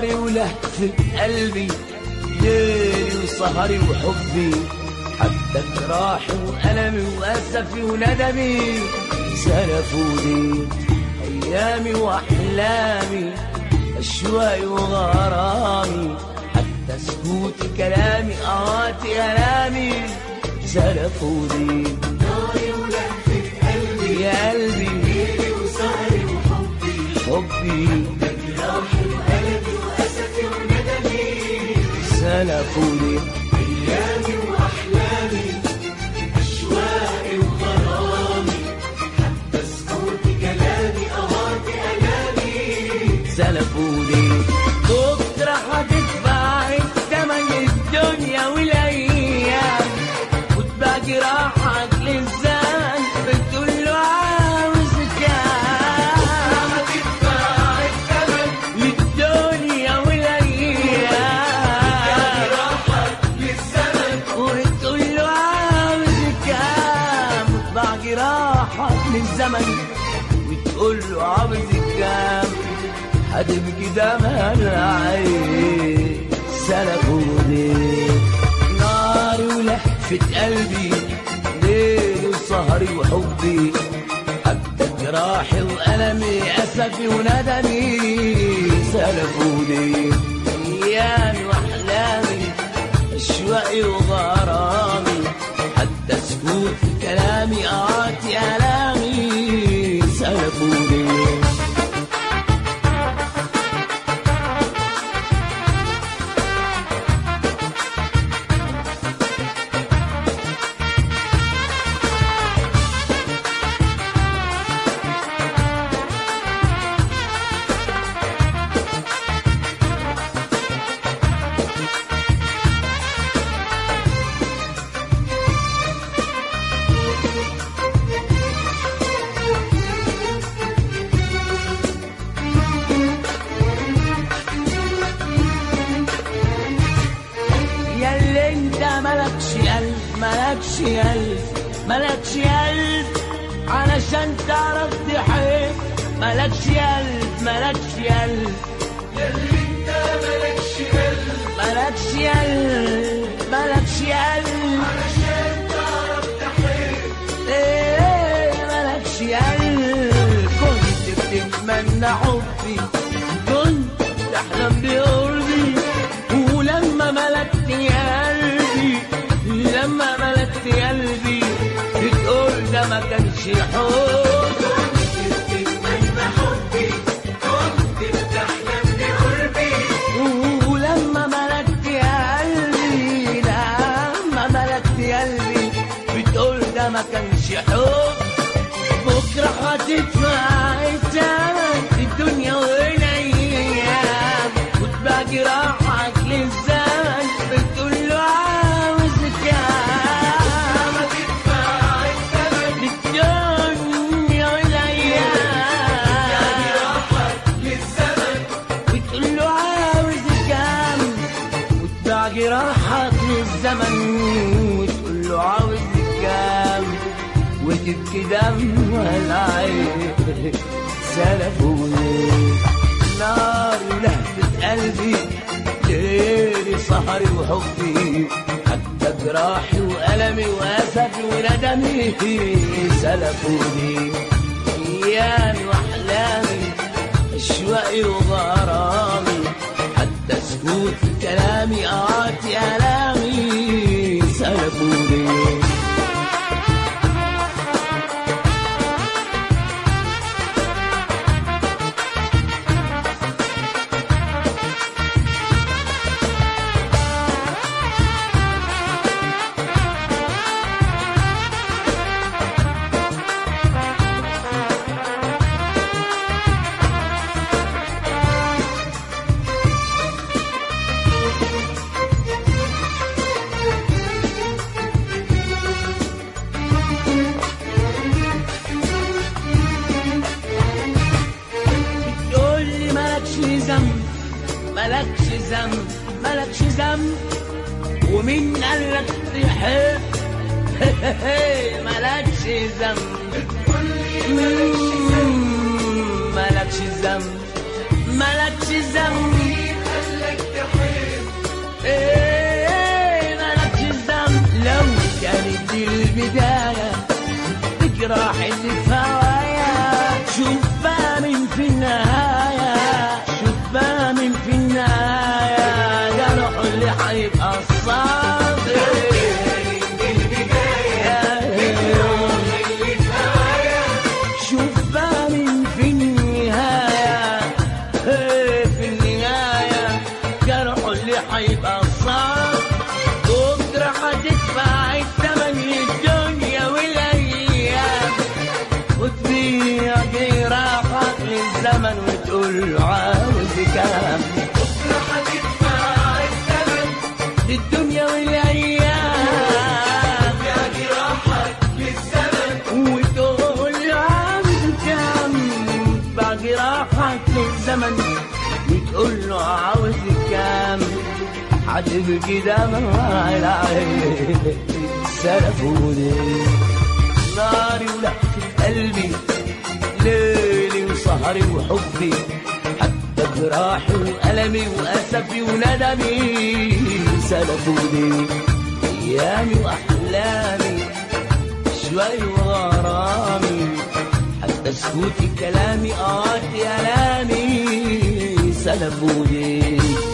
ناري ولهفة قلبي ليلي وسهري وحبي حتى جراحي وألمي وأسفي وندمي سلفوني أيامي وأحلامي أشواقي وغرامي حتى سكوت كلامي آتي ألامي سلفوني ناري ولهفة قلبي يا قلبي ليلي وسهري وحبي حبي جراحي وألمي وأسفي وندمي سلفوني أيامي وأحلامي أشواقي وغرامي حتى سكوت كلامي أغاطي ألامي سلفوني بكرة هتدفع التمن الدنيا والأيام وتبقى جراحك للزمن بتقول له عاوز كام هتدفع الثمن للدنيا والأيام جراحك للزمن وتقول له عاوز كام وتبقى جراحك للزمن وتقول له عاوز كام هتبكي دمع العين سلكوني ناري ولهفة قلبي ليل وسهري وحبي حتى جراحي وألمي أسفي وندمي سلكوني أيامي وأحلامي أشواقي وغرامي حتى سكوت كلامي آتي آلامي سلكوني ياللي انت ملكش قلب ملكش قلب ملكش قلب علشان تعرف تحب ملكش قلب ملكش قلب ياللي انت مالكش قلب ملكش قلب ملكش قلب عشان تعرف تحب ايه ملكش قلب كنت بتتمنى حبي كنت تحلم بقربي ولما ملكت قلبي لما ملكت قلبي بتقول ده ما كانش حب تتمنى حبي كنت بتحلم بقربي ولما ملكت قلبي لما ملكت قلبي بتقول ده ما كانش حب بكرة هتدفع الثمن الدنيا والأيام وتبقى جراحك للزمن بتقول له عاوز كام هتدفع الثمن للدنيا والأيام جراحك للزمن بتقول له عاوز كام وتباع جراحك للزمن وتقول له عاوز كام وتبكي دم العين سلفوني نار لهفة قلبي ليلي سهري وحبي حتى جراحي وألمي وأسفي وندمي سلفوني أيامي وأحلامي أشواقي وغرامي حتى سكوت كلامي آتي آلامي سلبوني بتقول لي مالكش ذنب مالكش ذنب مالكش ذنب ومين قال لك تحب مالكش ذنب مم، مالكش ذنب مالكش ذنب بيع راحك للزمن وتقول له عاوز كام بكرة هتدفع الثمن للدنيا والايام يا جراحك للزمن وتقول له عاوز كام باقي راحك للزمن وتقول له عاوز كام هتبكي دمع العين سلفوني ناري ولهفة قلبي ليلي وسهري وحبي حتى جراحي وألمي وأسفي وندمي سلفوني أيامي وأحلامي شوي وغرامي حتى سكوتي كلامي آتي ألامي سلفوني